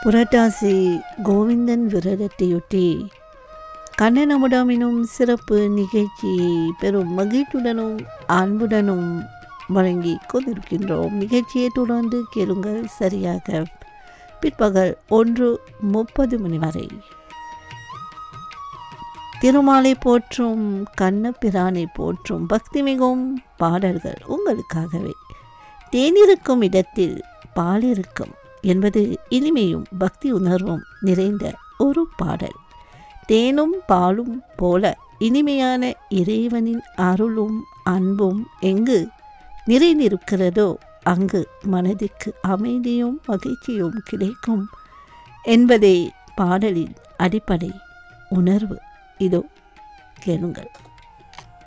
புரட்டாசி கோவிந்தன் விரதத்தையொட்டி கண்ணனமுடம் எனும் சிறப்பு நிகழ்ச்சியை பெரும் மகிழ்ச்சியுடனும் அன்புடனும் வழங்கி கொண்டிருக்கின்றோம் நிகழ்ச்சியை தொடர்ந்து கேளுங்கள் சரியாக பிற்பகல் ஒன்று முப்பது மணி வரை திருமாலை போற்றும் கண்ணபிரானை போற்றும் பக்தி மிகும் பாடல்கள் உங்களுக்காகவே தேனிருக்கும் இடத்தில் பால் இருக்கும் என்பது இனிமையும் பக்தி உணர்வும் நிறைந்த ஒரு பாடல் தேனும் பாலும் போல இனிமையான இறைவனின் அருளும் அன்பும் எங்கு நிறைந்திருக்கிறதோ அங்கு மனதிற்கு அமைதியும் மகிழ்ச்சியும் கிடைக்கும் என்பதே பாடலின் அடிப்படை உணர்வு இதோ கேளுங்கள்